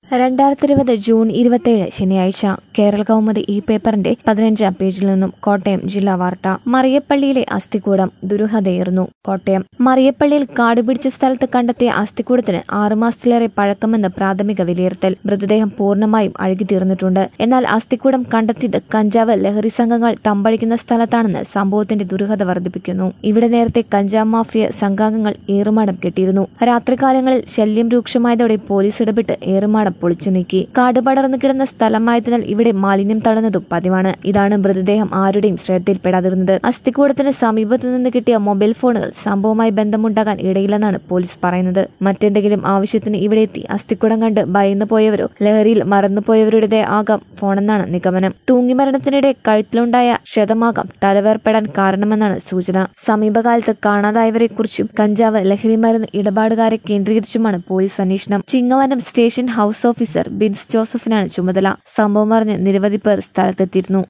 രണ്ടായിരത്തി ഇരുപത് ജൂൺ ഇരുപത്തിയേഴ് ശനിയാഴ്ച കേരള കൗമുദി ഈ പേപ്പറിന്റെ പതിനഞ്ചാം പേജിൽ നിന്നും കോട്ടയം ജില്ലാ വാർത്ത മറിയപ്പള്ളിയിലെ അസ്ഥികൂടം ദുരൂഹതയേറുന്നു കോട്ടയം മറിയപ്പള്ളിയിൽ കാടുപിടിച്ച സ്ഥലത്ത് കണ്ടെത്തിയ അസ്ഥികൂടത്തിന് ആറുമാസത്തിലേറെ പഴക്കമെന്ന് പ്രാഥമിക വിലയിരുത്തൽ മൃതദേഹം പൂർണ്ണമായും അഴുകിത്തീർന്നിട്ടുണ്ട് എന്നാൽ അസ്ഥികൂടം കണ്ടെത്തിയത് കഞ്ചാവ് ലഹരി സംഘങ്ങൾ തമ്പഴിക്കുന്ന സ്ഥലത്താണെന്ന് സംഭവത്തിന്റെ ദുരൂഹത വർദ്ധിപ്പിക്കുന്നു ഇവിടെ നേരത്തെ കഞ്ചാവ് മാഫിയ സംഘാംഗങ്ങൾ ഏറുമാടം കെട്ടിയിരുന്നു രാത്രികാലങ്ങളിൽ ശല്യം രൂക്ഷമായതോടെ പോലീസ് ഇടപെട്ട് ഏറുമാടം പൊളിച്ചു നീക്കി കാട് പടർന്നു കിടന്ന സ്ഥലമായതിനാൽ ഇവിടെ മാലിന്യം തള്ളുന്നതും പതിവാണ് ഇതാണ് മൃതദേഹം ആരുടെയും ശ്രദ്ധയിൽപ്പെടാതിരുന്നത് അസ്ഥികൂടത്തിന് സമീപത്തു നിന്ന് കിട്ടിയ മൊബൈൽ ഫോണുകൾ സംഭവവുമായി ബന്ധമുണ്ടാകാൻ ഇടയില്ലെന്നാണ് പോലീസ് പറയുന്നത് മറ്റെന്തെങ്കിലും ആവശ്യത്തിന് ഇവിടെ എത്തി അസ്ഥിക്കുടം കണ്ട് ഭയന്നു പോയവരോ ലഹരിയിൽ മറന്നുപോയവരുടേതേ ആകാം ഫോണെന്നാണ് നിഗമനം തൂങ്ങിമരണത്തിനിടെ കഴുത്തിലുണ്ടായ ക്ഷതമാകാം തലവേർപ്പെടാൻ കാരണമെന്നാണ് സൂചന സമീപകാലത്ത് കാണാതായവരെക്കുറിച്ചും കഞ്ചാവ് ലഹരി മരുന്ന് ഇടപാടുകാരെ കേന്ദ്രീകരിച്ചുമാണ് പോലീസ് അന്വേഷണം Chingavanam station house officer Bins ജോസഫിനാണ് ചുമതല സംഭവം അറിഞ്ഞ് നിരവധി പേർ സ്ഥലത്തെത്തിയിരുന്നു